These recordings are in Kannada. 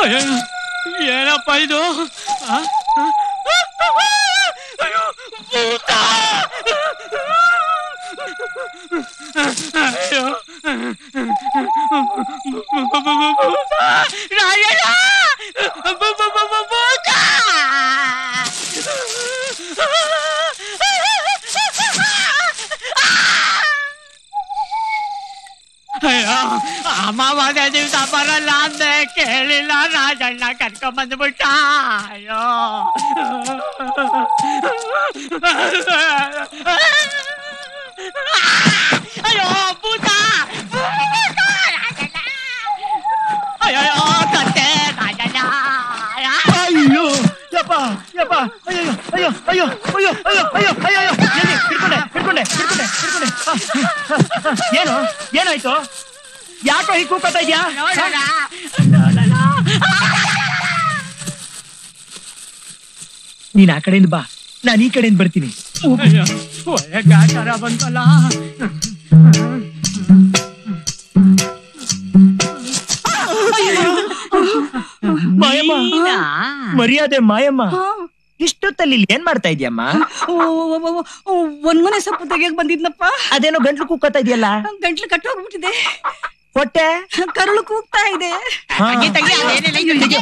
ಅಯ್ಯೋ ಏನಪ್ಪ ಇದು ಆ? ಅಯ್ಯೋ ಭೂತ ಅಯ್ಯೋ ಭೂತ ರಾಯಣ್ಣ ಭೂ- ಭೂ- ಭೂ- ಭೂ- ಭೂತ ಅಯ್ಯೋ ಅಮಾವಾಸ್ಯ ದಿವಸ ಬರಲ್ಲ ಅಂದೆ ಕೇಳಿಲ್ಲ ರಾಜಣ್ಣ ಕರ್ಕೊಂಡ್ ಬಂದ್ಬಿಟ್ಟ ಅಯ್ಯೋ ಅಯ್ಯೋ ಭೂತ ಭೂತ, ರಾಜಣ್ಣ. ಅಯ್ಯೋ ಕತ್ತೆ ರಾಜಣ್ಣ ಅಯ್ಯೋ ಯಪ್ಪ ಯಪ್ಪ ಅಯ್ಯೋ ಅಯ್ಯೋ ಅಯ್ಯೋ ಅಯ್ಯೋ ಅಯ್ಯೋ ಅಯ್ಯೋ ಅಯ್ಯೋ ಅಯ್ಯೋ ಎಲ್ಲಿ? ಹಿಡ್ಕೊಂಡೆ ಹಿಡ್ಕೊಂಡೆ ಹಿಡ್ಕೊಂಡೆ ಹಿಡ್ಕೊಂಡೆ ಆ, ಆ, ಆ, ಏನು ಏನಾಯ್ತು ಯಾಕೋ ಹೀಗೆ ಕೂಗ್ತಾ ಇದ್ಯಾ ನೋಡೋಣ ನೋಡೋಣ ನೀನ್ ಆ ಕಡೆಯಿಂದ ಬಾ ನಾನು ಈ ಕಡೆಯಿಂದ ಬರ್ತೀನಿ ಅಯ್ಯೋ ಒಳ್ಳೆ ಗಾಚಾರ ಬಂತಲ್ಲ ಮಾಯಮ್ಮ ನೀನಾ? ಮರ್ಯಾದೆ ಮಾಯಮ್ಮ ಇಷ್ಟೊತ್ತಲ್ಲಿ ಇಲ್ಲಿ ಏನ್ ಮಾಡ್ತಾ ಇದ್ಯಮ್ಮ ಒಂದ್ ಮನೆ ಸೊಪ್ಪು ತೆಗಿಯಕ್ ಬಂದಿದ್ನಪ್ಪ ಅದೇನೋ ಗಂಟ್ಲು ಕೂಗ್ತಾ ಇದೆಯಲ್ಲ ಗಂಟ್ಲು ಕಟ್ಟೋಗ್ಬಿಟ್ಟಿದೆ ಹೊಟ್ಟೆ ಕರುಳು ಕೂಗ್ತಾ ಇದೆ ಹಾ. ತೆಗಿ, ತೆಗಿ, ಅದೇನಿಲ್ಲ, ಇದು ತೆಗಿ.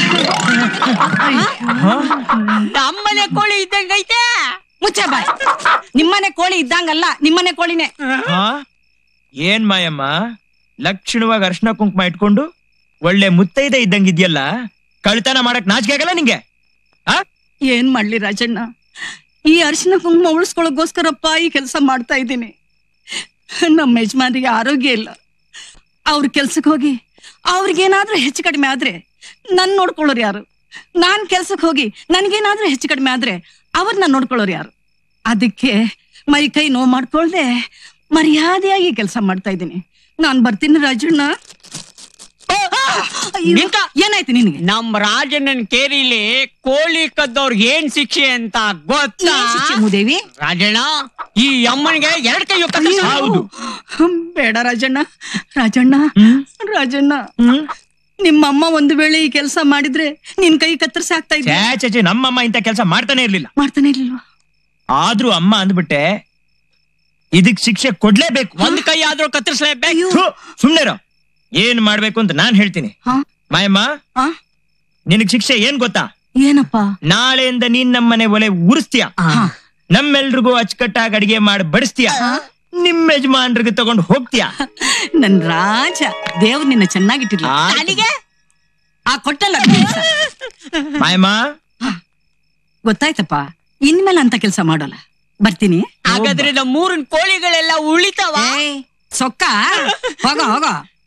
ಹಾ? ನಮ್ಮನೆ ಕೋಳಿ ಇದ್ದಂಗೈತೆ ಮುಚ್ಚ ಬಾಯ್ ನಿಮ್ಮನೆ ಕೋಳಿ ಇದ್ದಂಗಲ್ಲ ನಿಮ್ಮನೆ ಕೋಳಿನೇ ಹಾ? ಏನ್ ಮಾಯಮ್ಮ ಲಕ್ಷಣವಾಗಿ ಅರ್ಶನ ಕುಂಕುಮ ಇಟ್ಕೊಂಡು ಒಳ್ಳೆ ಮುತ್ತೈದೆ ಇದ್ದಂಗಿದ್ಯಲ್ಲ ಕಳ್ತನ ಮಾಡಕ್ ನಾಚಿಕೆ ಆಗಲ್ಲ ನಿಂಗೆ ಆ ಏನ್ ಮಾಡ್ಲಿ ರಾಜಣ್ಣ ಈ ಅರಿಶಿನ ಕುಂಕುಮ ಉಳಿಸ್ಕೊಳಕ್ಕೋಸ್ಕರಪ್ಪ ಈ ಕೆಲಸ ಮಾಡ್ತಾ ಇದ್ದೀನಿ ನಮ್ಮ ಯಜಮಾನ್ರಿಗೆ ಆರೋಗ್ಯ ಇಲ್ಲ ಅವ್ರ ಕೆಲ್ಸಕ್ಕೆ ಹೋಗಿ ಅವ್ರಿಗೇನಾದ್ರೂ ಹೆಚ್ಚು ಕಡಿಮೆ ಆದ್ರೆ ನನ್ ನೋಡ್ಕೊಳ್ಳೋರು ಯಾರು ನಾನ್ ಕೆಲ್ಸಕ್ಕೆ ಹೋಗಿ ನನ್ಗೇನಾದ್ರೂ ಹೆಚ್ಚು ಕಡಿಮೆ ಆದ್ರೆ ಅವ್ರನ್ನ ನೋಡ್ಕೊಳ್ಳೋರು ಯಾರು ಅದಕ್ಕೆ ಮೈ ಕೈ ನೋವು ಮಾಡ್ಕೊಳ್ದೆ ಮರ್ಯಾದೆಯಾಗಿ ಕೆಲಸ ಮಾಡ್ತಾ ಇದ್ದೀನಿ ನಾನ್ ಬರ್ತೀನಿ ರಾಜಣ್ಣ ಅಯ್ಯೋ, ನಿಂತ. ಏನಾಯ್ತು ನಿನಗೆ ನಮ್ ರಾಜಣ್ಣನ್ ಕೇರಿಲಿ ಕೋಳಿ ಕದ್ದವ್ರಿಗೆ ಏನ್ ಶಿಕ್ಷೆ ಅಂತ ಗೊತ್ತಾ ಏನ್ ಶಿಕ್ಷೆ ಮೂದೇವಿ ರಾಜಣ್ಣ ಈ ಅಮ್ಮನಿಗೆ ಎರಡ್ ಕೈ ಅಯ್ಯೋ. ಹೌದು. ಬೇಡ ರಾಜಣ್ಣ ರಾಜಣ್ಣ ಹ್ಮ್? ರಾಜಣ್ಣ ಹ್ಮ್? ನಿಮ್ಮಮ್ಮ ಒಂದು ವೇಳೆ ಈ ಕೆಲಸ ಮಾಡಿದ್ರೆ ನಿನ್ ಕೈ ಕತ್ತರಿಸಿ ಆಗ್ತಾ ಛೇ ಇದ್ದೆ ಛೇ, ಛೇ ನಮ್ಮಮ್ಮ ಇಂಥ ಕೆಲಸ ಮಾಡ್ತಾನೆ ಇರ್ಲಿಲ್ಲ ಮಾಡ್ತಾನೆ ಇರ್ಲಿಲ್ವಾ ಆದ್ರೂ ಅಮ್ಮ ಅಂದ್ಬಿಟ್ಟೆ ಇದಕ್ ಶಿಕ್ಷೆ ಕೊಡ್ಲೇಬೇಕು ಒಂದ್ ಕೈ ಆದ್ರೂ ಕತ್ತರಿಸ್ಲೇಬೇಕು ಅಯ್ಯೋ. ಥು, ಸುಮ್ನೆರೋ ಏನ್ ಮಾಡ್ಬೇಕು ಅಂತ ನಾನ್ ಹೇಳ್ತೀನಿ ಹಾ? ಮಾಯಮ್ಮ ಆ? ನಿನಗ್ ಶಿಕ್ಷೆ ಏನ್ ಗೊತ್ತಾ ಏನಪ್ಪ ನಾಳೆಯಿಂದ ನೀನ್ ನಮ್ಮನೆ ಒಲೆ ಉರಿಸ್ತೀಯ ನಮ್ಮೆಲ್ರಿಗೂ ಅಚ್ಚುಕಟ್ಟಾಗಿ ಅಡಿಗೆ ಮಾಡಿ ಬಡಿಸ್ತೀಯ ನಿಮ್ ಯಜಮಾನ್ರಿಗೆ ತಗೊಂಡು ಹೋಗ್ತೀಯ ನನ್ ರಾಜ ದೇವ್ರು ನಿನ್ನ ಚೆನ್ನಾಗಿಟ್ಟಿರ್ಲಿ ಆಯ್ತು. ಅಲ್ಲಿಗೆ ಆ ಕೊಟ್ಟಲ್ಲ ಬೀಳ್ಸ. ಮಾಯಮ್ಮ ಗೊತ್ತಾಯ್ತಪ್ಪ ಇನ್ಮೇಲೆ ಅಂತ ಕೆಲಸ ಮಾಡೋಲ್ಲ ಬರ್ತೀನಿ ಹಾಗಾದ್ರೆ ನಮ್ಮ ಮೂರನ್ ಕೋಳಿಗಳೆಲ್ಲ ಉಳಿತಾವ ಏಯ್, ಸೊಕ್ಕ ಹೋಗೋ ಹೋಗೋ